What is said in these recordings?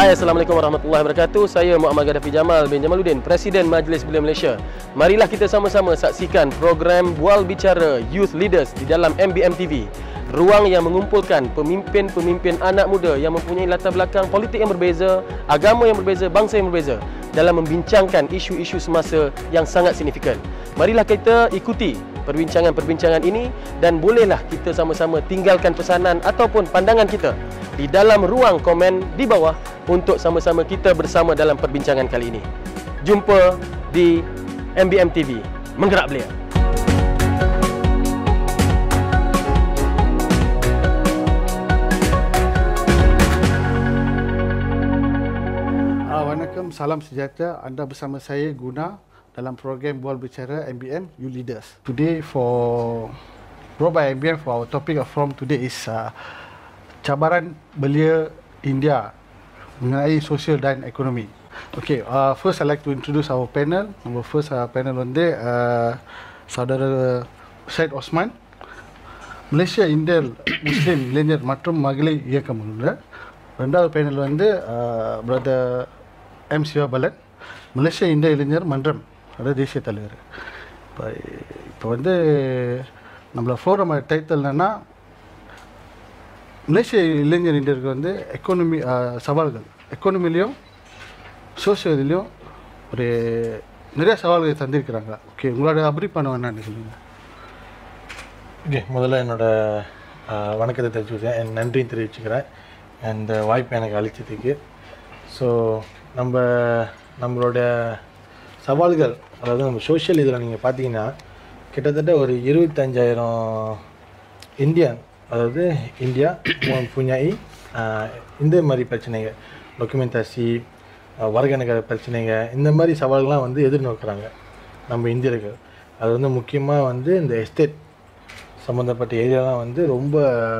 Hai Assalamualaikum warahmatullahi wabarakatuh Saya Muhammad Gaddafi Jamal bin Jamaluddin Presiden Majlis Belia Malaysia Marilah kita sama-sama saksikan program Bual Bicara Youth Leaders di dalam MBM TV Ruang yang mengumpulkan pemimpin-pemimpin anak muda yang mempunyai latar belakang politik yang berbeza, agama yang berbeza, bangsa yang berbeza dalam membincangkan isu-isu semasa yang sangat signifikan. Marilah kita ikuti perbincangan-perbincangan ini dan bolehlah kita sama-sama tinggalkan pesanan ataupun pandangan kita di dalam ruang komen di bawah untuk sama-sama kita bersama dalam perbincangan kali ini. Jumpa di MBM TV. Menggerak belia. Uh, Wanakkam, salam sejahtera. Anda bersama saya Guna dalam program Bual Bicara MBM You Leaders. Today for brought by MBM for our topic of from today is uh, cabaran belia India mengenai sosial dan ekonomi. Okay, uh, first I'd like to introduce our panel. Our first uh, panel வந்து uh, saudara Syed Osman, Malaysia இந்திய முஸ்லீம் இளைஞர் மற்றும் மகளிர் இயக்கம் உள்ள ரெண்டாவது panel வந்து பிரதர் எம் சிவபலன் மலேசியா இந்திய இளைஞர் மன்றம் அதாவது தேசிய தலைவர் இப்போ இப்போ வந்து நம்மள ஃபோரம் டைட்டில் என்னன்னா மலேசிய இளைஞர் இந்தியருக்கு வந்து எக்கானமி சவால்கள் எக்கானமிலையும் சோசியல்லையும் ஒரு நிறைய சவால்களை தந்திருக்கிறாங்க ஓகே உங்களோட அபிரிப்பானம் என்னன்னு சொல்லுங்கள் ஓகே முதல்ல என்னோட ஆஹ், வணக்கத்தை தெரிவிச்சுக்கிறேன் என் நன்றியும் தெரிவிச்சுக்கிறேன் இந்த வாய்ப்பை எனக்கு அளித்ததுக்கு ஸோ நம்ம நம்மளோட சவால்கள் அதாவது நம்ம சோஷியல் இதில் நீங்கள் பார்த்தீங்கன்னா கிட்டத்தட்ட ஒரு இருபத்தஞ்சாயிரம் இந்தியன் அதாவது இந்தியா புஞ்சாயி இந்த மாதிரி பிரச்சனைங்க டாக்குமெண்டசி வரகணக்கிற பிரச்சனைங்க இந்த மாதிரி சவால்கள்லாம் வந்து எதிர்நோக்குறாங்க நம்ம இந்தியர்கள் அது வந்து முக்கியமாக வந்து இந்த எஸ்டேட் சம்மந்தப்பட்ட ஏரியாலாம் வந்து ரொம்ப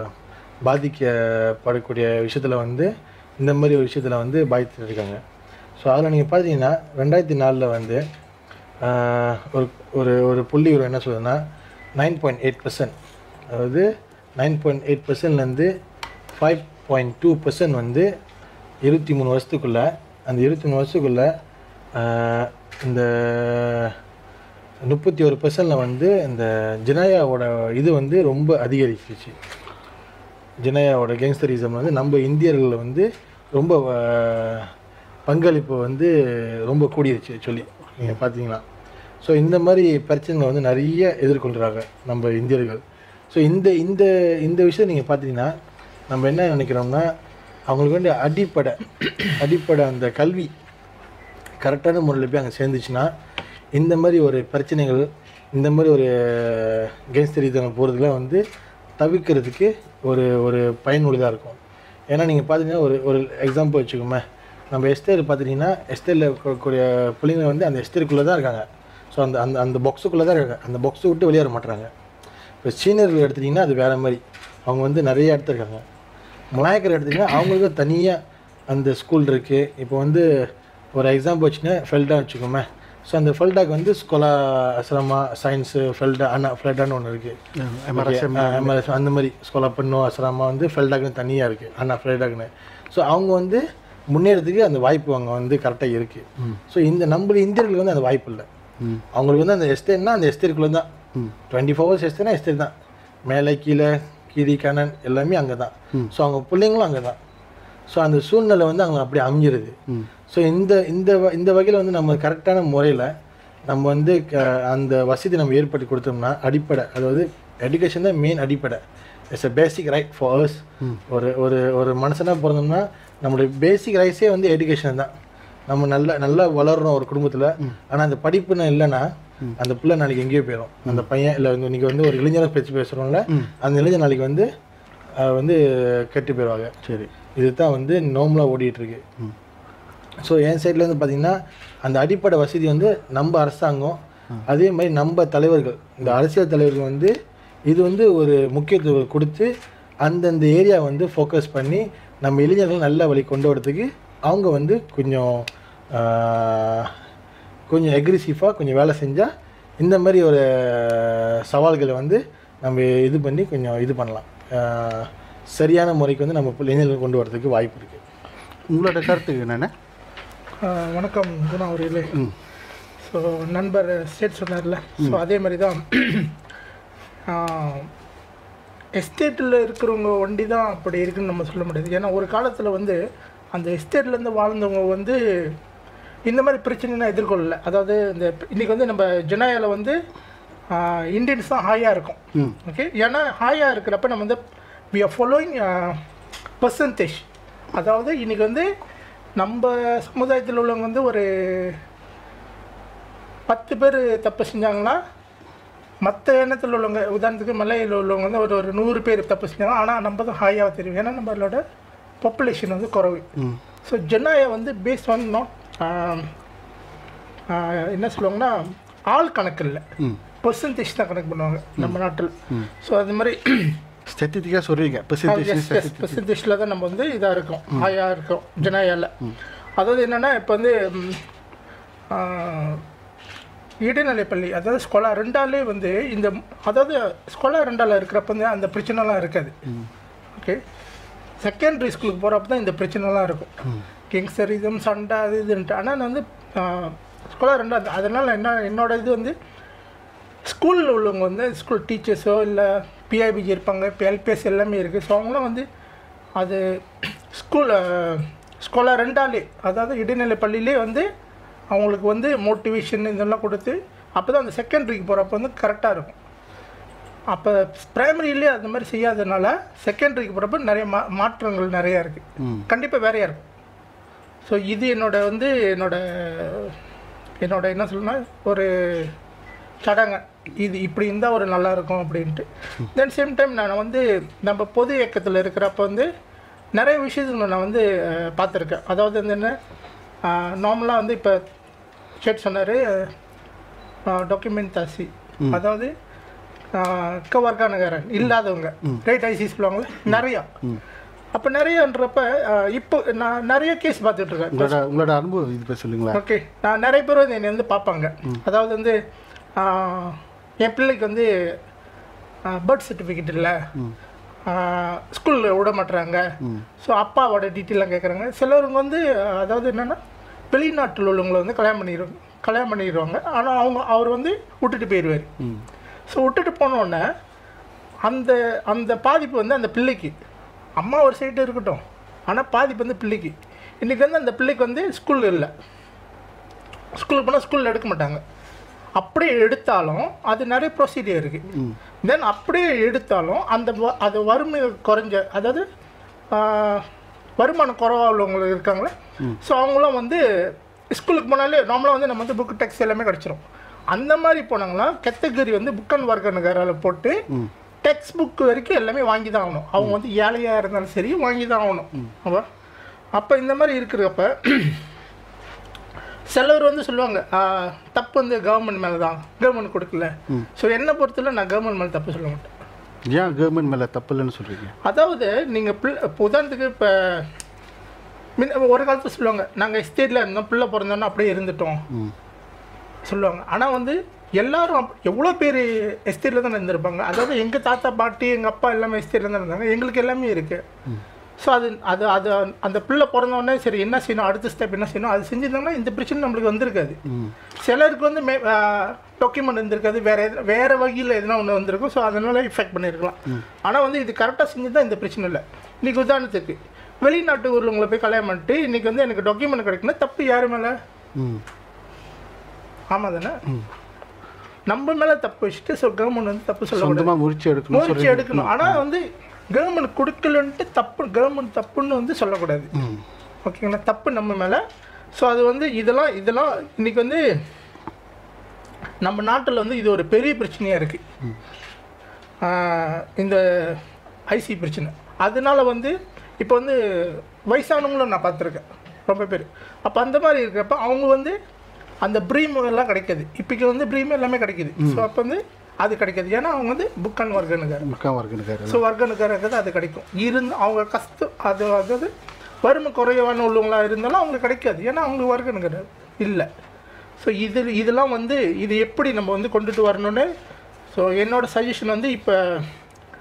பாதிக்கப்படக்கூடிய விஷயத்தில் வந்து இந்த மாதிரி ஒரு விஷயத்தில் வந்து பாதித்துட்டு இருக்காங்க ஸோ அதில் நீங்கள் பார்த்தீங்கன்னா ரெண்டாயிரத்தி நாலில் வந்து ஆஹ், ஒரு ஒரு ஒரு புள்ளி ஒரு என்ன சொல்லுதுன்னா நைன் பாயிண்ட் எயிட் பர்சன்ட் அதாவது நைன் பாயிண்ட் எயிட் பர்சன்ட்லேருந்து ஃபைவ் பாயிண்ட் டூ பர்சன்ட் வந்து இருபத்தி மூணு வருஷத்துக்குள்ளே அந்த இருபத்தி மூணு வருஷத்துக்குள்ளே ஆஹ், இந்த முப்பத்தி ஒரு பர்சன்டில் வந்து இந்த ஜினாயாவோட இது வந்து ரொம்ப அதிகரிச்சிச்சு ஜினாயாவோட கேங்ஸ்டரிசம் வந்து நம்ம இந்தியர்கள் வந்து ரொம்ப ஆஹ், பங்களிப்பு வந்து ரொம்ப கூடிருச்சு சொல்லி நீங்கள் பார்த்தீங்கன்னா ஸோ இந்த மாதிரி பிரச்சனைகளை வந்து நிறைய எதிர்கொள்கிறாங்க நம்ம இந்தியர்கள் ஸோ இந்த இந்த இந்த விஷயம் நீங்கள் பார்த்தீங்கன்னா நம்ம என்ன நினைக்கிறோம்னா அவங்களுக்கு வேண்டிய அடிப்படை அடிப்படை அந்த கல்வி கரெக்டான முறையில் போய் அங்கே சேர்ந்துச்சுன்னா இந்த மாதிரி ஒரு பிரச்சனைகள் இந்த மாதிரி ஒரு கேங்ஸ்டரிதனம் போகிறதுலாம் வந்து தவிர்க்கிறதுக்கு ஒரு ஒரு பயனுள்ளதாக இருக்கும் ஏன்னா நீங்கள் பார்த்தீங்கன்னா ஒரு ஒரு எக்ஸாம்பிள் வச்சுக்கோமே நம்ம எஸ்டேட் பார்த்துட்டிங்கன்னா எஸ்டேட்டில் இருக்கக்கூடிய பிள்ளைங்க வந்து அந்த எஸ்டேட்டுக்குள்ளே தான் இருக்காங்க ஸோ அந்த அந்த அந்த பாக்ஸுக்குள்ளே தான் இருக்காங்க அந்த பாக்ஸை விட்டு வெளியேற மாட்டுறாங்க இப்போ சீனியர்கள் எடுத்துட்டிங்கன்னா அது வேறு மாதிரி அவங்க வந்து நிறைய இடத்துல இருக்காங்க மலாயக்கர் எடுத்திங்கன்னா அவங்களுக்கு தனியாக அந்த ஸ்கூல் இருக்குது இப்போ வந்து ஒரு எக்ஸாம்பிள் வச்சுன்னா ஃபெல்டா வச்சுக்கோமே ஸோ அந்த ஃபெல்டாக்கு வந்து ஸ்கொலா அஸ்ரமா சயின்ஸு ஃபெல்டா அண்ணா ஃபெல்டான்னு ஒன்று இருக்குது எம்ஆர்எஸ்எம் எம்ஆர்எஸ் அந்த மாதிரி ஸ்கொலா பண்ணு அஸ்ராமா வந்து ஃபெல்டாக்குன்னு தனியாக இருக்குது அண்ணா ஃபெல்டாக்குன்னு ஸோ அவங்க வந்து முன்னேறதுக்கு அந்த வாய்ப்பு அவங்க வந்து கரெக்டாக இருக்குது ஸோ இந்த நம்ம இந்தியர்களுக்கு வந்து அந்த வாய்ப்பு இல்லை ம் அவங்களுக்கு வந்து அந்த எஸ்டேட்னா அந்த எஸ்டேட்டுக்குள்ளே தான் ம் டுவெண்ட்டி ஃபோர் ஹவர்ஸ் எஸ்டேட்னா எஸ்டேட் தான் மேலே கீழே கீரி கணன் எல்லாமே அங்கே தான் ஸோ அவங்க பிள்ளைங்களும் அங்கே தான் ஸோ அந்த சூழ்நிலை வந்து அவங்க அப்படி அமைஞ்சிருது ம் ஸோ இந்த இந்த வ- இந்த வகையில் வந்து நம்ம கரெக்டான முறையில் நம்ம வந்து க அந்த வசதி நம்ம ஏற்படுத்தி கொடுத்தோம்னா அடிப்படை அதாவது எஜுகேஷன் தான் மெயின் அடிப்படை it's a basic right for us ஒரு ஒரு ஒரு மனுஷனாக பிறந்தோம்னா நம்மளுடைய பேசிக் ரைட்ஸே வந்து எஜுகேஷன் தான் நம்ம நல்லா நல்லா வளர்றோம் ஒரு குடும்பத்தில் ஆனால் அந்த படிப்புன்னு இல்லைன்னா அந்த பிள்ளை நாளைக்கு எங்கேயோ போயிடும் அந்த பையன் இல்லை இன்னைக்கு வந்து ஒரு இளைஞரை பேச்சு பேசுகிறோம்ல அந்த இளைஞர் நாளைக்கு வந்து அஹ், வந்து கெட்டு போயிடுவாங்க சரி இதுதான் வந்து நோம்பலாக ஓடிட்டு இருக்கு ஸோ என் சைடில் வந்து பார்த்தீங்கன்னா அந்த அடிப்படை வசதி வந்து நம்ம அரசாங்கம் அதே மாதிரி நம்ம தலைவர்கள் இந்த அரசியல் தலைவர்கள் வந்து இது வந்து ஒரு முக்கியத்துவம் கொடுத்து அந்தந்த ஏரியா வந்து ஃபோக்கஸ் பண்ணி நம்ம இளைஞர்கள் நல்ல வழி கொண்டு வரதுக்கு அவங்க வந்து கொஞ்சம் ஆஹ், கொஞ்சம் எக்ரிசிவாக கொஞ்சம் வேலை செஞ்சால் இந்த மாதிரி ஒரு சவால்களை வந்து நம்ம இது பண்ணி கொஞ்சம் இது பண்ணலாம் ஆஹ், சரியான முறைக்கு வந்து நம்ம இளைஞர்கள் கொண்டு வரதுக்கு வாய்ப்பு இருக்குது உங்களோட கருத்து என்னென்ன ஆஹ் வணக்கம் குணா அவர்களே ம் ஸோ நண்பர் ஸ்டேட் சொன்னார்ல ஸோ அதே மாதிரி தான் எஸ்டேட்டில் இருக்கிறவங்க வண்டி தான் அப்படி இருக்குன்னு நம்ம சொல்ல முடியாது ஏன்னா ஒரு காலத்தில் வந்து அந்த எஸ்டேட்லேருந்து வாழ்ந்தவங்க வந்து இந்த மாதிரி பிரச்சனைலாம் எதிர்கொள்ளல அதாவது இந்த இன்றைக்கி வந்து நம்ம ஜெனாயாவில் வந்து இந்தியன்ஸ் தான் ஹாயாக இருக்கும் ம் ஓகே ஏன்னா ஹாயாக இருக்கிறப்ப நம்ம வந்து வி ஆர் ஃபாலோயிங் பர்சன்டேஜ் அதாவது இன்றைக்கி வந்து நம்ம சமுதாயத்தில் உள்ளவங்க வந்து ஒரு பத்து பேர் தப்பு செஞ்சாங்கன்னா மற்ற எண்ணத்தில் உள்ளவங்க உதாரணத்துக்கு மலையில் உள்ளவங்க வந்து ஒரு ஒரு நூறு பேர் தப்பு செஞ்சாங்க ஆனால் நம்ம தான் ஹாயாக தெரியும் ஏன்னா நம்மளோட பாப்புலேஷன் வந்து குறைவு ம் ஸோ ஜென்னாயை வந்து பேஸ்ட் ஆன் நாட் என்ன சொல்லுவாங்கன்னா ஆள் கணக்கு இல்லை ம் பர்சன்டேஜ் தான் கணக்கு பண்ணுவாங்க நம்ம நாட்டில் ஸோ அது மாதிரி ஸ்டெட்டிட்டிக்காக சொல்கிறீங்க பெர்சன்டேஜ் பர்சன்டேஜில் தான் நம்ம வந்து இதாக இருக்கோம் ஹாயாக இருக்கோம் ஜனாயாவில் அதாவது என்னென்னா இப்போ வந்து ம், ஆ, இடைநிலைப்பள்ளி அதாவது ஸ்கொலா ரெண்டாலே வந்து இந்த அதாவது ஸ்கொலா ரெண்டால இருக்கிறப்ப வந்து அந்த பிரச்சனைலாம் இருக்காது ஓகே செகண்டரி ஸ்கூலுக்கு போகிறப்ப தான் இந்த பிரச்சனைலாம் இருக்கும் கிங்ஸ்டரிசம் சண்டை அது இதுன்ட்டு ஆனால் நான் வந்து ஸ்கூலா ரெண்டாவது அதனால் என்ன என்னோட இது வந்து ஸ்கூலில் உள்ளவங்க வந்து ஸ்கூல் டீச்சர்ஸோ இல்லை பிஐபிஜி இருப்பாங்க இப்போ எல்பிஎஸ் எல்லாமே இருக்குது ஸோ அவங்களாம் வந்து அது ஸ்கூல் ஸ்கூலாக ரெண்டாலே அதாவது இடைநிலை பள்ளியிலே வந்து அவங்களுக்கு வந்து மோட்டிவேஷன் இதெல்லாம் கொடுத்து அப்போ தான் அந்த செகண்டரிக்கு போகிறப்ப வந்து கரெக்டாக இருக்கும் அப்போ ப்ரைமரியிலே அந்த மாதிரி செய்யாதனால செகண்டரிக்கு போகிறப்ப நிறைய மா மாற்றங்கள் நிறையா இருக்குது ம் கண்டிப்பாக வேறையாக இருக்கும் ஸோ இது என்னோட வந்து என்னோட என்னோட என்ன சொல்லணும்னா ஒரு சடங்கு இது இப்படி இருந்தால் ஒரு நல்லா இருக்கும் அப்படின்ட்டு தென் சேம் டைம் நான் வந்து நம்ம பொது இயக்கத்தில் இருக்கிறப்ப வந்து நிறைய விஷயத்துல நான் வந்து அஹ், பார்த்துருக்கேன் அதாவது வந்து என்ன நார்மலாக வந்து இப்போ ஷேட் சொன்னார் டாக்குமெண்ட் தாசி அதாவது கவர்கா நகரன் இல்லாதவங்க ரைட் ஐசிஸ் சொல்லுவாங்களே நிறையா அப்போ நிறையன்றப்ப அஹ், இப்போ நான் நிறைய கேஸ் பார்த்துட்டு இருக்கேன் உங்களோட உங்களோட அனுபவம் இது போய் சொல்லுங்களேன் ஓகே நான் நிறைய பேர் வந்து என்னை வந்து பார்ப்பாங்க அதாவது வந்து ஆஹ், என் பிள்ளைக்கு வந்து பர்த் சர்டிஃபிகேட் இல்லை ஸ்கூலில் விட மாட்டுறாங்க ஸோ அப்பாவோட டீட்டெயிலாம் கேட்குறாங்க சிலருங்க வந்து ஆஹ், அதாவது என்னென்னா வெளிநாட்டில் உள்ளவங்களை வந்து கல்யாணம் பண்ணிடுவாங்க கல்யாணம் பண்ணிடுவாங்க ஆனால் அவங்க அவர் வந்து விட்டுட்டு போயிடுவார் ம் ஸோ விட்டுட்டு போனோடனே அந்த அந்த பாதிப்பு வந்து அந்த பிள்ளைக்கு அம்மா ஒரு சைடு இருக்கட்டும் ஆனால் பாதிப்பு வந்து பிள்ளைக்கு இன்றைக்கி வந்து அந்த பிள்ளைக்கு வந்து ஸ்கூல் இல்லை ஸ்கூலுக்கு போனால் ஸ்கூலில் எடுக்க மாட்டாங்க அப்படியே எடுத்தாலும் அது நிறைய ப்ரொசீடியர் இருக்குது தென் அப்படியே எடுத்தாலும் அந்த வ- அது வறுமை குறைஞ்ச அதாவது ஆஹ், வருமானம் குறைவாக உள்ளவங்க இருக்காங்களே ஸோ அவங்களும் வந்து ஸ்கூலுக்கு போனாலே நார்மலாக வந்து நம்ம வந்து புக் டெக்ஸ்ட் எல்லாமே கிடச்சிரும் அந்த மாதிரி போனாங்கன்னா கேட்டகரி வந்து புக் அண்ட் வர்க்கனுக்காரில் போட்டு டெக்ஸ்ட் புக் வரைக்கும் எல்லாமே வாங்கி தான் ஆகணும் அவங்க வந்து ஏழையாக இருந்தாலும் சரி வாங்கி தான் ஆகணும் அப்போ அப்போ இந்த மாதிரி இருக்கிறப்ப சிலர் வந்து சொல்லுவாங்க "ஆ, தப்பு வந்து கவர்மெண்ட் மேலே தான் கவர்மெண்ட் கொடுக்கல ஸோ என்னை பொறுத்தவரை நான் கவர்மெண்ட் மேலே தப்பு சொல்ல மாட்டேன் ஏன் கவர்மெண்ட் மேலே தப்பு இல்லைன்னு சொல்கிறீங்க அதாவது நீங்கள் பிள்ளை இப்போ உதாரணத்துக்கு இப்போ முன்ன ஒரு காலத்தில் சொல்லுவாங்க நாங்கள் எஸ்டேட்டில் இருந்தோம் பிள்ளை பிறந்தோன்னா அப்படியே இருந்துட்டோம் ம் சொல்லுவாங்க ஆனால் வந்து எல்லாரும் அப்- எவ்வளோ பேர் எஸ்டேட்டில் தான் இருந்திருப்பாங்க அதாவது எங்கள் தாத்தா பாட்டி எங்கள் அப்பா எல்லாமே எஸ்டேட்டில் தான் இருந்தாங்க எங்களுக்கு எல்லாமே இருக்குது ஸோ அது அது அது அந்த பிள்ளை பிறந்தோடனே சரி என்ன செய்யணும் அடுத்த ஸ்டெப் என்ன செய்யணும் அது செஞ்சிருந்தாங்கன்னா இந்த பிரச்சனை நம்மளுக்கு வந்திருக்காது ம் சிலருக்கு வந்து மே டாக்குமெண்ட் இருந்திருக்காது வேற எது வேற வகையில் எதுனா ஒன்று வந்திருக்கும் ஸோ அதனால இஃபெக்ட் பண்ணியிருக்கலாம் ஆனால் வந்து இது கரெக்டாக செஞ்சு தான் இந்த பிரச்சனை இல்லை இன்னைக்கு உதாரணத்துக்கு வெளிநாட்டு ஊர்லவங்களை போய் கல்யாணம் பண்ணிட்டு இன்னைக்கு வந்து எனக்கு டாக்குமெண்ட் கிடைக்கணும் தப்பு யார் மேலே ம் ஆமாம் தானே நம்ம மேலே தப்பு வச்சுட்டு ஸோ கவர்மெண்ட் வந்து தப்பு சொல்ல சொந்தமாக முறிச்சு எடுக்கணும் முயற்சி எடுக்கணும் ஆனால் வந்து கவர்மெண்ட் கொடுக்கலன்ட்டு தப்பு கவர்மெண்ட் தப்புன்னு வந்து சொல்லக்கூடாது ம் ஓகேங்களா தப்பு நம்ம மேலே ஸோ அது வந்து இதெல்லாம் இதெல்லாம் இன்னைக்கு வந்து நம்ம நாட்டில் வந்து இது ஒரு பெரிய பிரச்சனையாக இருக்குது இந்த ஐசி பிரச்சனை அதனால வந்து இப்போ வந்து வயசானவங்களும் நான் பார்த்துருக்கேன் ரொம்ப பேர் அப்போ அந்த மாதிரி இருக்கிறப்ப அவங்க வந்து அந்த ப்ரீம் எல்லாம் கிடைக்காது இப்போக்கு வந்து ப்ரீம் எல்லாமே கிடைக்குது ஸோ அப்போ வந்து அது கிடைக்காது ஏன்னா அவங்க வந்து புக் அண்ட் ஒர்க்குன்னு முக்கா வர்க்கனுக்காரு ஸோ வர்க்கனுக்காரங்க அது கிடைக்கும் இருந்து அவங்க கஷ்டம் அது அதாவது வறுமை குறைவான உள்ளவங்களா இருந்தாலும் அவங்களுக்கு கிடைக்காது ஏன்னா அவங்களுக்கு வர்க்கனுக்கார இல்லை ஸோ இது இதெல்லாம் வந்து இது எப்படி நம்ம வந்து கொண்டுட்டு வரணும்னு ஸோ என்னோட சஜஷன் வந்து இப்போ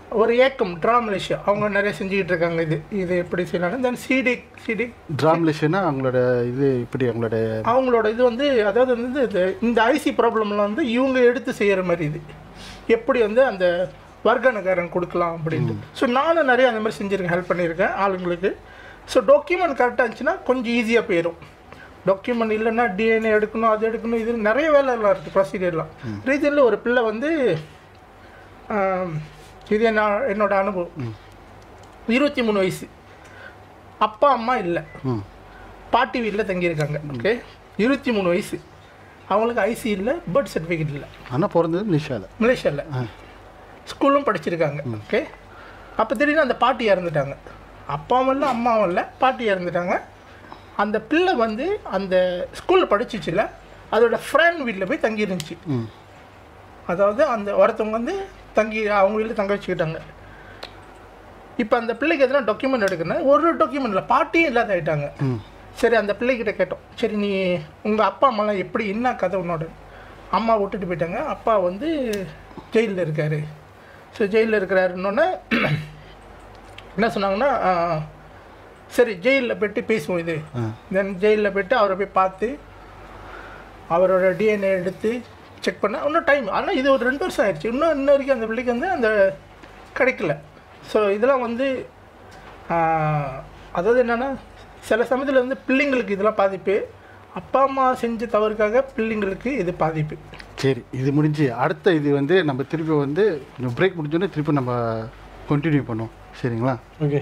ஒரு ஏக்கம் ட்ரா மலேசியா அவங்க நிறைய செஞ்சுக்கிட்டு இருக்காங்க இது இது எப்படி செய்யலாம் தென் சிடி சிடி ட்ராம்லேஷனா அவங்களோட இது இப்படி அவங்களோட அவங்களோட இது வந்து அதாவது வந்து இது- இந்த ஐசி ப்ராப்ளம்லாம் வந்து இவங்க எடுத்து செய்கிற மாதிரி இது எப்படி வந்து அந்த வர்க்கணக்காரன் கொடுக்கலாம் அப்படின்ட்டு ஸோ நானும் நிறைய அந்த மாதிரி செஞ்சுருக்கேன் ஹெல்ப் பண்ணியிருக்கேன் ஆளுங்களுக்கு ஸோ டாக்குமெண்ட் கரெக்டாக இருந்துச்சுன்னா கொஞ்சம் ஈஸியாக போயிடும் டாக்குமெண்ட் இல்லைன்னா டிஎன்ஏ எடுக்கணும் அது எடுக்கணும் இது நிறைய வேலைலாம் இருக்குது ப்ரொசீஜர்லாம் ரீசனில் ஒரு பிள்ளை வந்து ஆம், இது என்ன என்னோட அனுபவம் இருபத்தி மூணு வயசு அப்பா அம்மா இல்லை ம் பாட்டி வீட்டில் தங்கியிருக்காங்க ஓகே இருபத்தி மூணு வயசு அவங்களுக்கு ஐசி இல்லை பர்த் சர்டிஃபிகேட் இல்லை ஆனால் பிறந்தது மலேசியாவில் மலேசியாவில் ஸ்கூலும் படிச்சிருக்காங்க ஓகே அப்போ திடீர்னு அந்த பாட்டி இறந்துட்டாங்க அப்பாவும் இல்லை அம்மாவும் இல்லை பாட்டி இறந்துட்டாங்க அந்த பிள்ளை வந்து அந்த ஸ்கூலில் படிச்சிச்சுல அதோட ஃப்ரெண்ட் வீட்டில் போய் தங்கி இருந்துச்சு ம் அதாவது அந்த ஒருத்தவங்க வந்து தங்கி அவங்க வீட்டில் தங்க வச்சுக்கிட்டாங்க இப்போ அந்த பிள்ளைக்கு எதனா டாக்குமெண்ட் எடுக்கணும் ஒரு டாக்குமெண்ட்டில் பாட்டியும் இல்லாத ஆயிட்டாங்க ம் சரி அந்த பிள்ளைகிட்ட கேட்டோம் சரி நீ உங்கள் அப்பா அம்மாலாம் எப்படி என்ன கதை உன்னோட அம்மா விட்டுட்டு போயிட்டாங்க அப்பா வந்து ஜெயிலில் இருக்காரு ஸோ ஜெயிலில் இருக்கிறாருன்னொன்னே என்ன சொன்னாங்கன்னா ஆ, சரி ஜெயிலில் போயிட்டு பேசுவோம் இது ஆ தென் ஜெயிலில் போயிட்டு அவரை போய் பார்த்து அவரோட டிஎன்ஏ எடுத்து செக் பண்ண இன்னும் டைம் ஆனால் இது ஒரு ரெண்டு வருஷம் ஆயிடுச்சு இன்னும் இன்ன வரைக்கும் அந்த பிள்ளைக்கு வந்து அந்த கிடைக்கல ஸோ இதெல்லாம் வந்து ஆஹ், அதாவது என்னென்னா சில சமயத்தில் வந்து பிள்ளைங்களுக்கு இதெல்லாம் பாதிப்பு அப்பா அம்மா செஞ்ச தவறுக்காக பிள்ளைங்களுக்கு இது பாதிப்பு சரி இது முடிஞ்சு அடுத்த இது வந்து நம்ம திருப்பி வந்து கொஞ்சம் பிரேக் முடிஞ்சோடனே திருப்பி நம்ம கண்டினியூ பண்ணுவோம் சரிங்களா ஓகே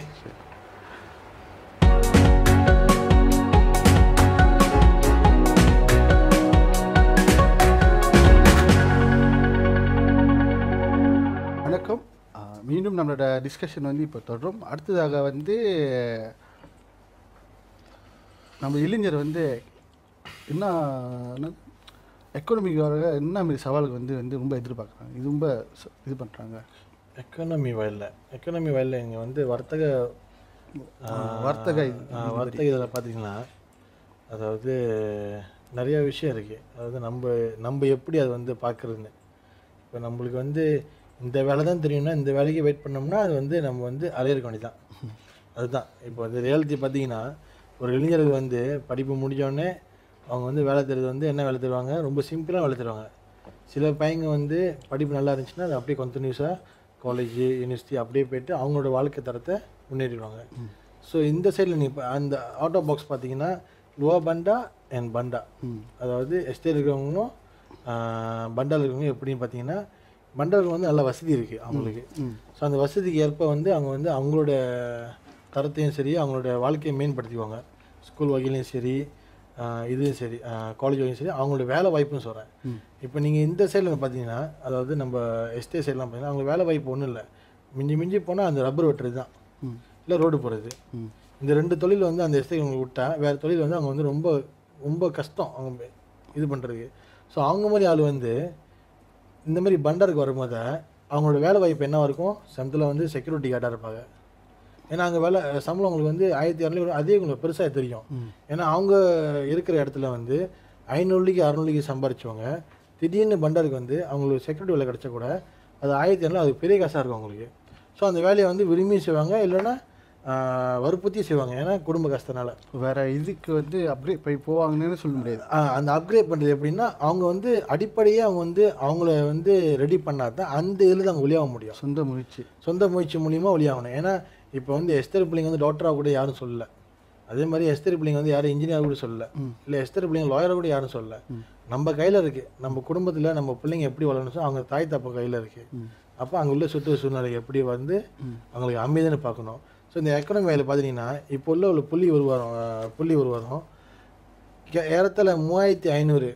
வணக்கம் ஆ, மீண்டும் நம்மளோட டிஸ்கஷன் வந்து இப்போ தொடரும் அடுத்ததாக வந்து நம்ம இளைஞர் வந்து என்ன எக்கனாமிக்காக என்ன மாதிரி சவாலுக்கு வந்து வந்து ரொம்ப எதிர்பார்க்குறாங்க இது ரொம்ப ச- இது பண்ணுறாங்க எக்கனாமி வயலில் எக்கனாமி வயலில் இங்கே வந்து வர்த்தக ஆ, வர்த்தக இது- ஆ, வர்த்தக இதில் பார்த்தீங்கன்னா அதாவது நிறைய விஷயம் இருக்குது அதாவது நம்ம நம்ம எப்படி அதை வந்து பார்க்குறதுன்னு இப்போ நம்மளுக்கு வந்து இந்த வேலை தான் தெரியும்னா இந்த வேலைக்கு வெயிட் பண்ணோம்னா அது வந்து நம்ம வந்து அலையிருக்க வேண்டியதான் அதுதான் இப்போ வந்து ரியாலிட்டி பார்த்தீங்கன்னா ஒரு இளைஞர்கள் வந்து படிப்பு முடிஞ்சோடனே அவங்க வந்து வேலை தருவது வந்து என்ன வேலை தருவாங்க ரொம்ப சிம்பிளாக வேலை தருவாங்க சில பையங்க வந்து படிப்பு நல்லா இருந்துச்சுன்னா அது அப்படியே கண்டினியூஸாக காலேஜ் யூனிவர்சிட்டி அப்படியே போயிட்டு அவங்களோட வாழ்க்கை தரத்தை முன்னேறிடுவாங்க ஸோ இந்த சைடில் நீ இப்போ அந்த ஆட்டோ பாக்ஸ் பார்த்தீங்கன்னா லோவா பண்டா அண்ட் பண்டா அதாவது எஸ்டேட் இருக்கிறவங்களும் ஆஹ், பண்டாவில் இருக்கிறவங்க எப்படின்னு பார்த்தீங்கன்னா பண்டாவில் வந்து நல்ல வசதி இருக்குது அவங்களுக்கு ஸோ அந்த வசதிக்கு ஏற்ப வந்து அவங்க வந்து அவங்களோட தரத்தையும் சரி அவங்களோட வாழ்க்கையை மேம்படுத்திக்குவாங்க ஸ்கூல் வகையிலையும் சரி ஆஹ், இதுவும் சரி காலேஜ் வகையும் சரி அவங்களோட வேலை வாய்ப்பும் சொல்கிறேன் இப்போ நீங்கள் இந்த சைடில் பார்த்தீங்கன்னா அதாவது நம்ம எஸ்டே சைட்லாம் பார்த்தீங்கன்னா அவங்களுக்கு வேலை வாய்ப்பு ஒன்றும் இல்லை மிஞ்சி மிஞ்சி போனால் அந்த ரப்பர் வெட்டுறது தான் இல்லை ரோடு போகிறது இந்த ரெண்டு தொழில் வந்து அந்த எஸ்டே உங்களுக்கு விட்டா வேறு தொழில் வந்து அவங்க வந்து ரொம்ப ரொம்ப கஷ்டம் அவங்க இது பண்ணுறதுக்கு ஸோ அவங்க மாதிரி ஆள் வந்து இந்த மாதிரி பண்டருக்கு வரும்போது அவங்களோட வேலை வாய்ப்பு என்னவா இருக்கும் சமத்தில் வந்து செக்யூரிட்டி கார்டாக இருப்பாங்க ஏன்னா அங்கே வேலை சம்பளம் உங்களுக்கு வந்து ஆயிரத்தி இரநூறு அதே உங்களுக்கு பெருசாக தெரியும் ஏன்னா அவங்க இருக்கிற இடத்துல வந்து ஐநூறுலிக்கு அறநூறுலிக்கு சம்பாரிச்சவங்க திடீர்னு பண்டருக்கு வந்து அவங்களுக்கு செக்யூரிட்டி வேலை கிடச்சா கூட அது ஆயிரத்தி இரநூறு அது பெரிய காசாக இருக்கும் அவங்களுக்கு ஸோ அந்த வேலையை வந்து விரும்பி செய்வாங்க இல்லைன்னா ஆஹ், வற்புறுத்தி செய்வாங்க ஏன்னா குடும்ப கஷ்டனால வேற இதுக்கு வந்து அப்கிரேட் போய் போவாங்கன்னு சொல்ல முடியாது ஆஹ் அந்த அப்கிரேட் பண்ணுறது எப்படின்னா அவங்க வந்து அடிப்படையே அவங்க வந்து அவங்கள வந்து ரெடி பண்ணால் தான் அந்த இதில் தான் அவங்க வெளியாக முடியும் சொந்த முயற்சி சொந்த முயற்சி மூலியமாக வெளியாகணும் ஏன்னா இப்போ வந்து எஸ்தர் பிள்ளைங்க வந்து டாக்டராக கூட யாரும் சொல்லல அதே மாதிரி எஸ்தர் பிள்ளைங்க வந்து யாரும் இன்ஜினியர் கூட சொல்லல இல்லை எஸ்தர் பிள்ளைங்க லாயரை கூட யாரும் சொல்லல நம்ம கையில் இருக்குது நம்ம குடும்பத்தில் நம்ம பிள்ளைங்க எப்படி வளரணும் அவங்க தாய் தப்ப கையில் இருக்குது அப்போ அங்கே உள்ள சுற்று சூழ்நிலை எப்படி வந்து அவங்களுக்கு அமைதுன்னு பார்க்கணும் ஸோ இந்த எக்கனாமி வேலை பார்த்தீங்கன்னா இப்போ உள்ள ஒரு புள்ளி உருவாரம் அஹ், புள்ளி உருவாரம் கே- ஏறத்தாழ மூவாயிரத்தி ஐநூறு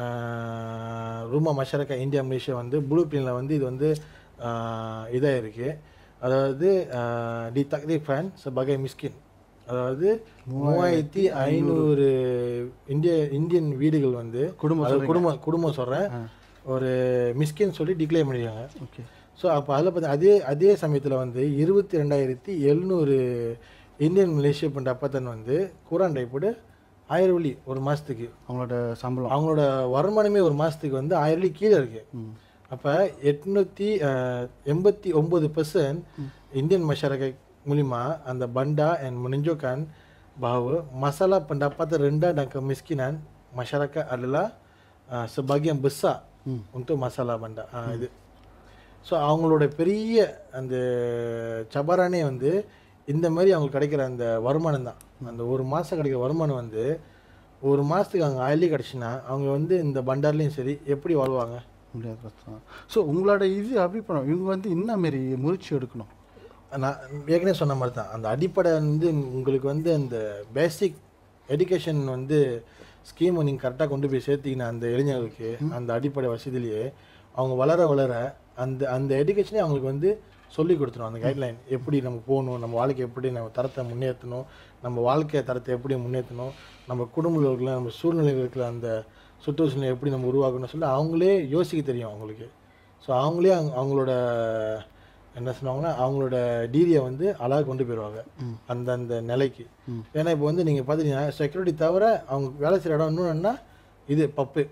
ரூமா மஷரக்கா இந்தியா மலேசியா வந்து ப்ளூ பிரிண்டில் வந்து இது வந்து இதாக இருக்குது அதாவது ஆஹ், டி தக்தி ஃபேன் செபகை மிஸ்கின் அதாவது மூவாயிரத்தி ஐநூறு இந்திய இந்தியன் வீடுகள் வந்து குடும்பம் அதாவது குடும்பம் குடும்பம் சொல்கிறேன் ஒரு மிஸ்கின் சொல்லி டிக்ளேர் பண்ணிருக்காங்க ஓகே ஸோ அப்போ அதில் பார்த்து அதே அதே சமயத்தில் வந்து இருபத்தி ரெண்டாயிரத்தி எழுநூறு இந்தியன் மலேசியா பண்ணுற அப்பத்தன் வந்து குரான் டைப்போடு ஆயிரம் வெள்ளி ஒரு மாதத்துக்கு அவங்களோட சம்பளம் அவங்களோட வருமானமே ஒரு மாதத்துக்கு வந்து ஆயிரம் வெள்ளி கீழே இருக்குது அப்போ எட்நூற்றி எண்பத்தி ஒம்பது பர்சன்ட் இந்தியன் masyarakat மூலிமா அந்த பண்டா and menunjukkan bahawa masalah pendapatan rendah dan kemiskinan masyarakat adalah uh, sebahagian besar untuk masalah banda uh, இது ஸோ அவங்களோட பெரிய அந்த சபாரானே வந்து இந்த மாதிரி அவங்களுக்கு கிடைக்கிற அந்த வருமானம் தான் அந்த ஒரு மாதம் கிடைக்கிற வருமானம் வந்து ஒரு மாதத்துக்கு அவங்க ஆயிலே கிடச்சுன்னா அவங்க வந்து இந்த பண்டார்லேயும் சரி எப்படி வாழ்வாங்க முடியாது கஷ்டம் ஸோ உங்களோட இது அபிப்பிராயம் இவங்க வந்து என்ன மாரி முயற்சி எடுக்கணும் நான் ஏற்கனவே சொன்ன மாதிரி தான் அந்த அடிப்படை வந்து உங்களுக்கு வந்து அந்த பேசிக் எஜுகேஷன் வந்து ஸ்கீமை நீங்கள் கரெக்டாக கொண்டு போய் சேர்த்தீங்கன்னா அந்த இளைஞர்களுக்கு அந்த அடிப்படை வசதியிலேயே அவங்க வளர வளர அந்த அந்த எஜுகேஷனே அவங்களுக்கு வந்து சொல்லி கொடுத்துரும் அந்த கைட்லைன் எப்படி நம்ம போகணும் நம்ம வாழ்க்கை எப்படி நம்ம தரத்தை முன்னேற்றணும் நம்ம வாழ்க்கை தரத்தை எப்படி முன்னேற்றணும் நம்ம குடும்பத்தில் இருக்கிற நம்ம சூழ்நிலையில் இருக்கிற அந்த சுற்றுச்சூழலை எப்படி நம்ம உருவாக்கணும்னு சொல்லி அவங்களே யோசிக்க தெரியும் அவங்களுக்கு ஸோ அவங்களே அவங்க- அவங்களோட என்ன சொன்னாங்கன்னா அவங்களோட டீரியை வந்து அழகாக கொண்டு போயிடுவாங்க அந்த அந்த நிலைக்கு ஏன்னா இப்போ வந்து நீங்கள் பார்த்தீங்கன்னா செக்யூரிட்டி தவிர அவங்க வேலை செய்கிற இடம் இன்னொன்னா இது பப்பு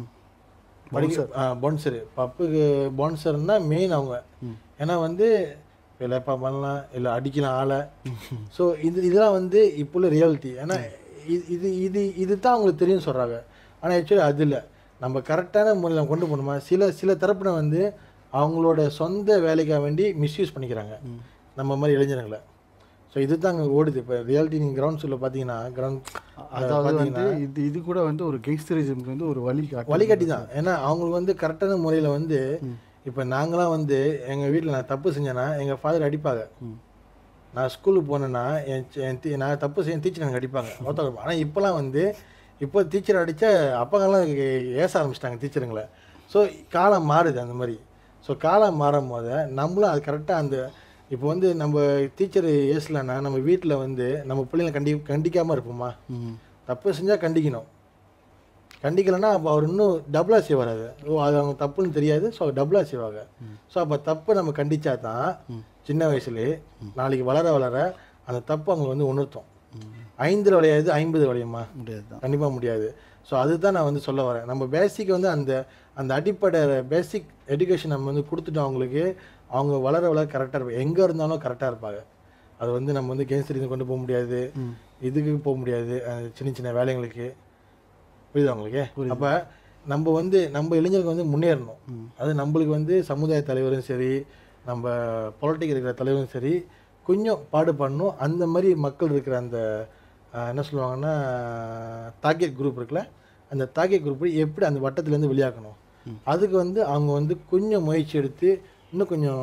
படிக்க பான்சரு பப்புக்கு பான்சர்னா மெயின் அவங்க ஏன்னா வந்து விலைப்பா பண்ணலாம் இல்லை அடிக்கலாம் ஆளை ஸோ இது இதெல்லாம் வந்து இப்போ உள்ள ரியாலிட்டி ஏன்னா இது இது இது இது தான் அவங்களுக்கு தெரியும் சொல்கிறாங்க ஆனால் ஆக்சுவலி அது இல்லை நம்ம கரெக்டான முறையில் நம்ம கொண்டு போகணுமா சில சில தரப்பின வந்து அவங்களோட சொந்த வேலைக்காக வேண்டி மிஸ்யூஸ் பண்ணிக்கிறாங்க நம்ம மாதிரி இளைஞர்களை ஸோ இது தான் அங்கே ஓடுது இப்போ ரியாலிட்டி நீங்கள் கிரவுண்ட் சொல்ல பார்த்தீங்கன்னா கிரவுண்ட் அதாவது வந்து இது இது கூட வந்து ஒரு கேங்ஸ்டரிசம்க்கு வந்து ஒரு வழி காட்டு வழிகாட்டி தான் ஏன்னா அவங்களுக்கு வந்து கரெக்டான முறையில் வந்து இப்போ நாங்களாம் வந்து எங்கள் வீட்டில் நான் தப்பு செஞ்சேன்னா எங்கள் ஃபாதர் அடிப்பாங்க நான் ஸ்கூலுக்கு போனேன்னா என் சி- என் டீ- நான் தப்பு செய்ய டீச்சர் எனக்கு அடிப்பாங்க ஒருத்தர் ஆனால் இப்போலாம் வந்து இப்போ டீச்சர் அடித்தா அப்பாங்கெல்லாம் ஏச ஆரம்பிச்சிட்டாங்க டீச்சருங்களை ஸோ காலம் மாறுது அந்த மாதிரி ஸோ காலம் மாறும் போது நம்மளும் அது கரெக்டாக அந்த இப்போ வந்து நம்ம டீச்சர் ஏசலைன்னா நம்ம வீட்டில் வந்து நம்ம பிள்ளைங்களை கண்டி கண்டிக்காமல் இருப்போமா தப்பு செஞ்சால் கண்டிக்கணும் கண்டிக்கலைன்னா அப்போ அவர் இன்னும் டபுளாக செய்வார் அது ஓ அது அவங்க தப்புன்னு தெரியாது ஸோ டபுளாக செய்வாங்க ஸோ அப்போ தப்பு நம்ம கண்டிச்சா தான் சின்ன வயசுலேயே நாளைக்கு வளர வளர அந்த தப்பு அவங்க வந்து உணர்த்தும் ஐந்தில் விளையாது ஐம்பது விளையுமா முடியாது தான் கண்டிப்பாக முடியாது ஸோ அதுதான் நான் வந்து சொல்ல வரேன் நம்ம பேசிக் வந்து அந்த அந்த அடிப்படை பேசிக் எஜுகேஷன் நம்ம வந்து கொடுத்துட்டோம் அவங்களுக்கு அவங்க வளர வளர கரெக்டாக இருப்பாங்க எங்கே இருந்தாலும் கரெக்டாக இருப்பாங்க அது வந்து நம்ம வந்து கேன்சர் கொண்டு போக முடியாது இதுக்கு போக முடியாது அஹ் சின்ன சின்ன வேலைங்களுக்கு புரியுதா உங்களுக்கு அப்போ நம்ம வந்து நம்ம இளைஞருக்கு வந்து முன்னேறணும் அது நம்மளுக்கு வந்து சமுதாய தலைவரும் சரி நம்ம பொலிட்டிக் இருக்கிற தலைவரும் சரி கொஞ்சம் பாடுபடணும் அந்த மாதிரி மக்கள் இருக்கிற அந்த அஹ், என்ன சொல்லுவாங்கன்னா டார்கெட் குரூப் இருக்குல்ல அந்த டார்கெட் குரூப் எப்படி அந்த வட்டத்துலேருந்து வெளியாக்கணும் அதுக்கு வந்து அவங்க வந்து கொஞ்சம் முயற்சி எடுத்து இன்னும் கொஞ்சம்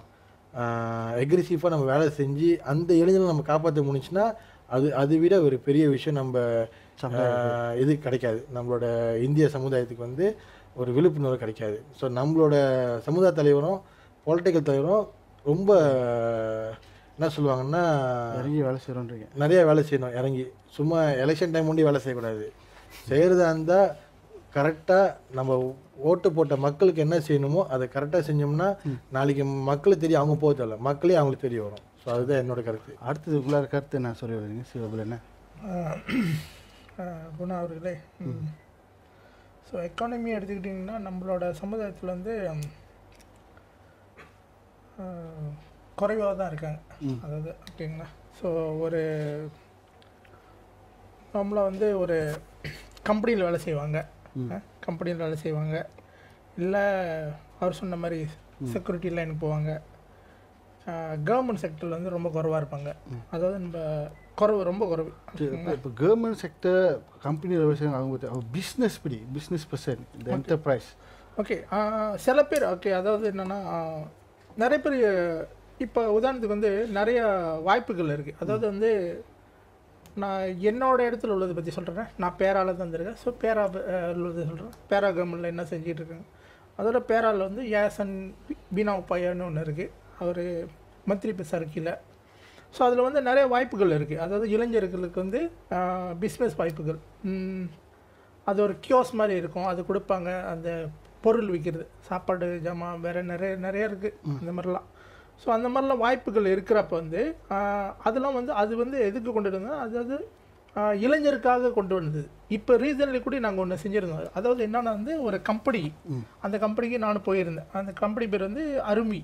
எக்ரெசிவாக நம்ம வேலை செஞ்சு அந்த இளைஞரை நம்ம காப்பாற்ற முடிஞ்சுன்னா அது அதை விட ஒரு பெரிய விஷயம் நம்ம ஆஹ், இது கிடைக்காது நம்மளோட இந்திய சமுதாயத்துக்கு வந்து ஒரு விழிப்புணர்வு கிடைக்காது ஸோ நம்மளோட சமுதாய தலைவரும் பொலிட்டிக்கல் தலைவரும் ரொம்ப என்ன சொல்லுவாங்கன்னா இறங்கி வேலை செய்கிறோன்றீங்க நிறைய வேலை செய்யணும் இறங்கி சும்மா எலெக்ஷன் டைம் முன்னாடி வேலை செய்யக்கூடாது செய்கிறதா இருந்தால் கரெக்டாக நம்ம ஓட்டு போட்ட மக்களுக்கு என்ன செய்யணுமோ அதை கரெக்டாக செஞ்சோம்னா நாளைக்கு மக்களுக்கு தெரியும் அவங்க போக தேவையில்ல மக்களே அவங்களுக்கு தெரிய வரும் ஸோ அதுதான் என்னோட கருத்து அடுத்தது உள்ளார கருத்து நான் சொல்லி வரீங்க சிவபுல் என்ன ஆஹ் குணா அவர்களே ஸோ எக்கானமி எடுத்துக்கிட்டிங்கன்னா நம்மளோட சமுதாயத்தில் வந்து குறைவாக தான் இருக்காங்க அதாவது ஓகேங்களா ஸோ ஒரு நம்மளை வந்து ஒரு கம்பெனியில் வேலை செய்வாங்க கம்பெனியில் வேலை செய்வாங்க இல்லை அவர் சொன்ன மாதிரி செக்யூரிட்டி லைனுக்கு போவாங்க கவர்மெண்ட் செக்டரில் வந்து ரொம்ப குறைவாக இருப்பாங்க அதாவது நம்ம குறைவு ரொம்ப குறைவு இப்போ இப்போ கவர்மெண்ட் செக்டர் கம்பெனியில் வேலை செய்யணும் அவங்க பிஸ்னஸ் படி பிஸ்னஸ் பர்சன் இந்த என்டர்பிரைஸ் ஓகே சில பேர் ஓகே அதாவது என்னென்னா நிறைய பேர் இப்போ உதாரணத்துக்கு வந்து நிறைய வாய்ப்புகள் இருக்குது அதாவது வந்து நான் என்னோட இடத்துல உள்ளதை பற்றி சொல்கிறேன் நான் பேரால தான் வந்திருக்கேன் ஸோ பேரா அஹ், உள்ளதை சொல்கிறேன் பேரா கவர்மெண்ட்டில் என்ன செஞ்சிட்டு இருக்காங்க அதோட பேரால வந்து ஏசன் பீனா உப்பாயான்னு ஒன்று இருக்குது அவர் மந்திரி பெசார் கீழே ஸோ அதில் வந்து நிறைய வாய்ப்புகள் இருக்குது அதாவது இளைஞர்களுக்கு வந்து பிஸ்னஸ் வாய்ப்புகள் ம், அது ஒரு கியோஸ் மாதிரி இருக்கும் அது கொடுப்பாங்க அந்த பொருள் விற்கிறது சாப்பாடு ஜாமான் வேறு நிறைய நிறைய இருக்குது அந்த மாதிரிலாம் ஸோ அந்த மாதிரிலாம் வாய்ப்புகள் இருக்கிறப்ப வந்து ஆஹ், அதெல்லாம் வந்து அது வந்து எதுக்கு கொண்டு வந்தால் அதாவது ஆஹ், இளைஞருக்காக கொண்டு வந்தது இப்போ ரீசன்லி கூட நாங்கள் ஒன்று செஞ்சுருந்தோம் அதாவது என்னன்னா வந்து ஒரு கம்பெனி அந்த கம்பெனிக்கு நான் போயிருந்தேன் அந்த கம்பெனி பேர் வந்து அருமி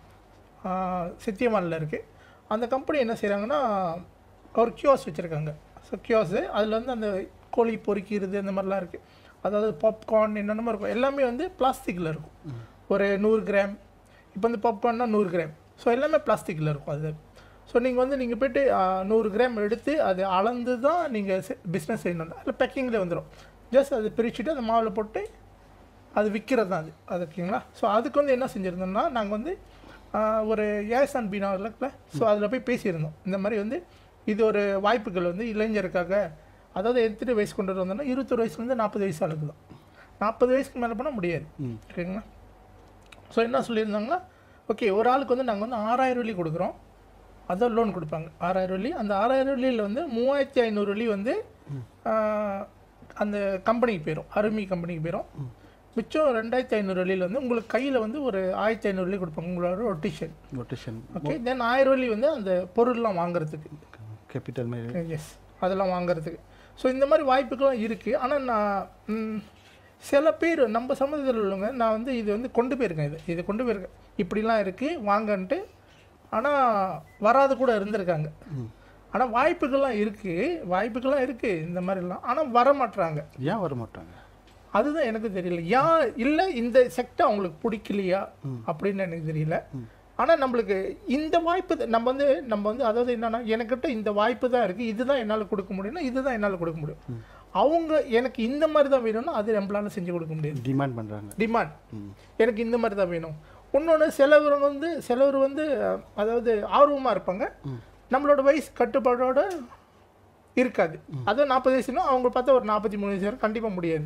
சித்தியமானில் இருக்குது அந்த கம்பெனி என்ன செய்கிறாங்கன்னா ஒரு கியோஸ் வச்சுருக்காங்க ஸோ கியோஸு அதில் வந்து அந்த கோழி பொரிக்கிறது அந்த மாதிரிலாம் இருக்குது அதாவது பாப்கார்ன் என்னென்னமோ இருக்கும் எல்லாமே வந்து பிளாஸ்டிக்கில் இருக்கும் ஒரு நூறு கிராம் இப்போ வந்து பாப்கார்ன்னா நூறு கிராம் ஸோ எல்லாமே பிளாஸ்டிக்கில் இருக்கும் அது ஸோ நீங்கள் வந்து நீங்கள் போய்ட்டு ஆ, நூறு கிராம் எடுத்து அது அளந்து தான் நீங்கள் பிஸ்னஸ் செய்யணும் அதில் பேக்கிங்கில் வந்துடும் ஜஸ்ட் அது பிரிச்சுட்டு அந்த மாவில் போட்டு அது விற்கிறது தான் அது அது ஓகேங்களா ஸோ அதுக்கு வந்து என்ன செஞ்சுருந்தோம்னா நாங்கள் வந்து ஆஹ், ஒரு ஏஸ் அண்ட் பீனா இருக்குல்ல ஸோ அதில் போய் பேசியிருந்தோம் இந்த மாதிரி வந்து இது ஒரு வாய்ப்புகள் வந்து இளைஞருக்காக அதாவது எத்தனை வயசு கொண்டு வந்தோம்னா இருபத்தொரு வயசுலேருந்து நாற்பது வயசு ஆளுக்கு தான் நாற்பது வயசுக்கு மேலே பண்ண முடியாது ஓகேங்களா ஸோ என்ன சொல்லியிருந்தாங்கன்னா ஓகே ஒரு ஆளுக்கு வந்து நாங்கள் வந்து ஆறாயிரம் வெள்ளி கொடுக்குறோம் அதான் லோன் கொடுப்பாங்க ஆறாயிரம் வெள்ளி அந்த ஆறாயிரம் வெள்ளியில் வந்து மூவாயிரத்தி ஐநூறு வெள்ளி வந்து ஆஹ், அந்த கம்பெனிக்கு போயிடும் அருமி கம்பெனிக்கு போயிடும் மிச்சம் ரெண்டாயிரத்தி ஐநூறு வெள்ளியில் வந்து உங்களுக்கு கையில் வந்து ஒரு ஆயிரத்தி ஐநூறு வெள்ளி கொடுப்பாங்க உங்களோட ரொட்டேஷன் ரொட்டேஷன் ஓகே தென் ஆயிரம் வெள்ளி வந்து அந்த பொருள்லாம் வாங்குறதுக்கு கேபிட்டல் மாதிரி எஸ் அதெல்லாம் வாங்குறதுக்கு ஸோ இந்த மாதிரி வாய்ப்புகள்லாம் இருக்குது ஆனால் நான் ம், சில பேர் நம்ம சமூகத்தில் உள்ளவங்க நான் வந்து இது வந்து கொண்டு போயிருக்கேன் இது இது கொண்டு போயிருக்கேன் இப்படிலாம் இருக்குது வாங்கன்ட்டு ஆனால் வராது கூட இருந்திருக்காங்க ஆனால் வாய்ப்புகள்லாம் இருக்குது வாய்ப்புகள்லாம் இருக்குது இந்த மாதிரிலாம் ஆனால் வர மாட்றாங்க ஏன் வர மாட்டாங்க அதுதான் எனக்கு தெரியல ஏன் இல்லை இந்த செக்டர் அவங்களுக்கு பிடிக்கலையா அப்படின்னு எனக்கு தெரியல ஆனால் நம்மளுக்கு இந்த வாய்ப்பு தான் நம்ம வந்து நம்ம வந்து அதாவது என்னன்னா எனக்கிட்ட இந்த வாய்ப்பு தான் இருக்குது இதுதான் என்னால் கொடுக்க முடியும்னா இதுதான் என்னால் கொடுக்க முடியும் அவங்க எனக்கு இந்த மாதிரி தான் வேணும்னா அது நம்மளால செஞ்சு கொடுக்க முடியாது டிமாண்ட் பண்ணுறாங்க டிமாண்ட் எனக்கு இந்த மாதிரி தான் வேணும் இன்னொன்று சிலவர் வந்து சிலவர் வந்து அஹ், அதாவது ஆர்வமாக இருப்பாங்க நம்மளோட வயசு கட்டுப்பாடோட இருக்காது அதுவும் நாற்பது வயசுனா அவங்க பார்த்தா ஒரு நாற்பத்தி மூணு வயசு வரை கண்டிப்பாக முடியாது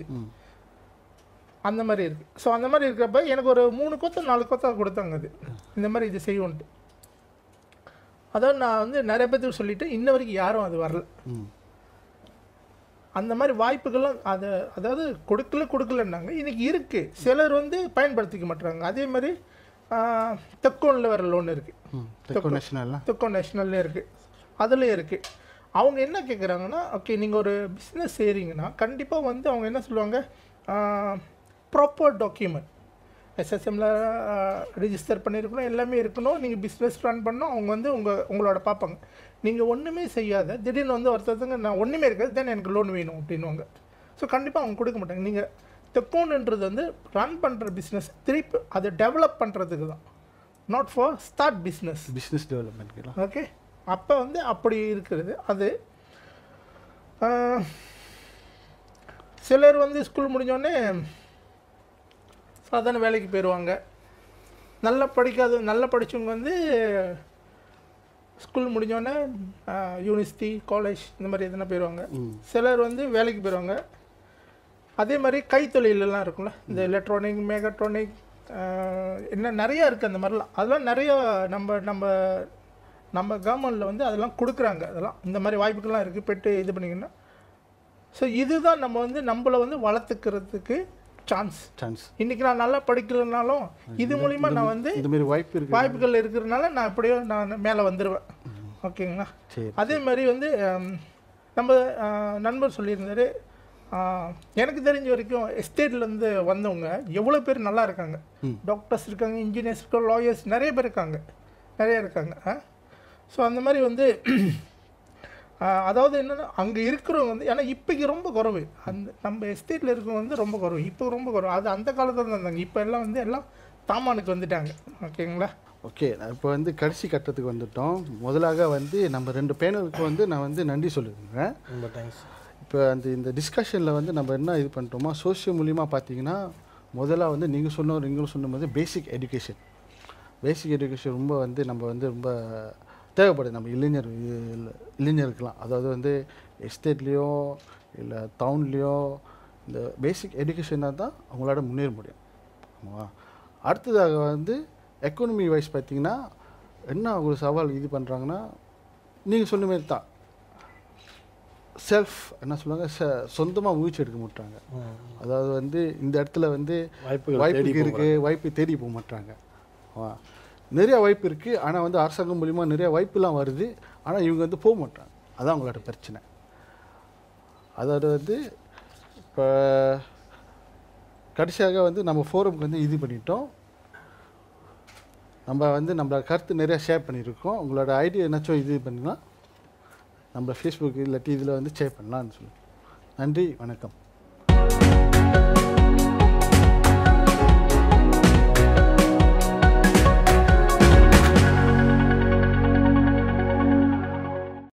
அந்த மாதிரி இருக்குது ஸோ அந்த மாதிரி இருக்கிறப்ப எனக்கு ஒரு மூணு கொத்தம் நாலு கொத்தம் கொடுத்தாங்க அது இந்த மாதிரி இது செய்வோன்ட்டு அதாவது நான் வந்து நிறைய பேர்த்துக்கு சொல்லிட்டு இன்ன வரைக்கும் யாரும் அது வரல ம் அந்த மாதிரி வாய்ப்புகள்லாம் அதை அதாவது கொடுக்கல கொடுக்கலன்னாங்க இன்னைக்கு இருக்குது சிலர் வந்து பயன்படுத்திக்க மாட்டாங்க அதே மாதிரி தெக்கோனில் வர லோன் இருக்குது ம் தெக்கோ நேஷனல்லாம் தெக்கோ நேஷனல்லே இருக்குது அதுலேயே இருக்குது அவங்க என்ன கேட்குறாங்கன்னா ஓகே நீங்கள் ஒரு பிஸ்னஸ் செய்கிறீங்கன்னா கண்டிப்பாக வந்து அவங்க என்ன சொல்லுவாங்க ப்ராப்பர் டாக்குமெண்ட் எஸ்எஸ்எம்மில் ரிஜிஸ்டர் பண்ணியிருக்கணும் எல்லாமே இருக்கணும் நீங்கள் பிஸ்னஸ் ரன் பண்ணணும் அவங்க வந்து உங்கள் உங்களோட பார்ப்பாங்க நீங்கள் ஒன்றுமே செய்யாத திடீர்னு வந்து ஒருத்தருங்க நான் ஒன்றுமே இருக்காது தென் எனக்கு லோன் வேணும் அப்படின்னுவாங்க ஸோ கண்டிப்பாக அவங்க கொடுக்க மாட்டாங்க நீங்கள் தெக்கோன்ன்றது வந்து ரன் பண்ணுற பிஸ்னஸ் திருப்பி அதை டெவலப் பண்ணுறதுக்கு தான் not for start business business டெவலப்மெண்ட்லாம் ஓகே அப்போ வந்து அப்படி இருக்கிறது அது ஆஹ், சிலர் வந்து ஸ்கூல் முடிஞ்சோடனே சாதாரண வேலைக்கு போயிடுவாங்க நல்லா படிக்காத நல்லா படித்தவங்க வந்து ஸ்கூல் முடிஞ்சோடனே யூனிவர்சிட்டி காலேஜ் இந்த மாதிரி எதுனா போயிடுவாங்க சிலர் வந்து வேலைக்கு போயிடுவாங்க அதே மாதிரி கைத்தொழிலெல்லாம் இருக்கும்ல இந்த எலக்ட்ரானிக் மெகட்ரானிக் என்ன நிறையா இருக்குது அந்த மாதிரிலாம் அதெல்லாம் நிறைய நம்ம நம்ம நம்ம கவர்மெண்ட்டில் வந்து அதெல்லாம் கொடுக்குறாங்க அதெல்லாம் இந்த மாதிரி வாய்ப்புகள்லாம் இருக்குது பெட்டு இது பண்ணிங்கன்னா ஸோ இதுதான் நம்ம வந்து நம்மளை வந்து வளர்த்துக்கிறதுக்கு சான்ஸ் சான்ஸ் இன்றைக்கி நான் நல்லா படிக்கலைனாலும் இது மூலிமா நான் வந்து இந்த மாதிரி வாய்ப்பு இருக்கு வாய்ப்புகள் இருக்கிறதுனால நான் எப்படியோ நான் மேலே வந்துடுவேன் ஓகேங்களா சரி அதே மாதிரி வந்து ஹம், நம்ம அஹ், நண்பர் சொல்லியிருந்தாரு அஹ், எனக்கு தெரிஞ்ச வரைக்கும் எஸ்டேட்லேருந்து வந்தவங்க எவ்வளோ பேர் நல்லா இருக்காங்க டாக்டர்ஸ் இருக்காங்க இன்ஜினியர்ஸ் இருக்காங்க லாயர்ஸ் நிறைய பேர் இருக்காங்க நிறைய இருக்காங்க ஸோ அந்த மாதிரி வந்து அஹ், அதாவது என்னென்னா அங்கே இருக்கிறவங்க வந்து ஏன்னா இப்போக்கு ரொம்ப குறைவு அந்த நம்ம எஸ்டேட்டில் இருக்கிறவங்க வந்து ரொம்ப குறைவு இப்போ ரொம்ப குறைவு அது அந்த காலத்தில் தான் இருந்தாங்க இப்போ எல்லாம் வந்து எல்லாம் தாமானுக்கு வந்துட்டாங்க ஓகேங்களா ஓகே இப்போ வந்து கடைசி கட்டத்துக்கு வந்துட்டோம் முதலாக வந்து நம்ம ரெண்டு பேனலுக்கு வந்து நான் வந்து நன்றி சொல்லியிருந்தேன் ரொம்ப தேங்க்ஸ் இப்போ அந்த இந்த டிஸ்கஷனில் வந்து நம்ம என்ன இது பண்ணிட்டோமா சோஷியல் மூலியமாக பார்த்தீங்கன்னா முதல்ல வந்து நீங்கள் சொன்ன நீங்களும் சொன்ன மாதிரி பேசிக் எஜுகேஷன் பேசிக் எஜுகேஷன் ரொம்ப வந்து நம்ம வந்து ரொம்ப தேவைப்படுது நம்ம இளைஞர் இ- இளைஞருக்கெலாம் அதாவது வந்து எஸ்டேட்லேயோ இல்லை டவுன்லேயோ இந்த பேசிக் எஜுகேஷனாக தான் அவங்களால முன்னேற முடியும் ஆமாவா அடுத்ததாக வந்து எக்கானமி வைஸ் பார்த்தீங்கன்னா என்ன ஒரு சவால் இது பண்ணுறாங்கன்னா நீங்கள் சொன்ன மாதிரி தான் செல்ஃப் என்ன சொல்லுவாங்க ச சொந்தமாக முயற்சி எடுக்க மாட்டாங்க அதாவது வந்து இந்த இடத்துல வந்து வாய்ப்புகள் வாய்ப்பு தேடி இருக்கு வாய்ப்பு தேடி போக மாட்டாங்க ஆ. நிறைய வாய்ப்பு இருக்குது ஆனால் வந்து அரசாங்கம் மூலிமா நிறைய வாய்ப்புலாம் வருது ஆனால் இவங்க வந்து போக மாட்டாங்க அதான் அவங்களோட பிரச்சனை அதோட வந்து இப்போ கடைசியாக வந்து நம்ம ஃபோரமுக்கு வந்து இது பண்ணிட்டோம் நம்ம வந்து நம்மளோட கருத்து நிறையா ஷேர் பண்ணியிருக்கோம் உங்களோட ஐடியா என்னாச்சும் இது பண்ணலாம் நம்ம ஃபேஸ்புக் இல்லாட்டி இதில் வந்து ஷேர் பண்ணலாம்னு சொல்லுவோம் நன்றி வணக்கம்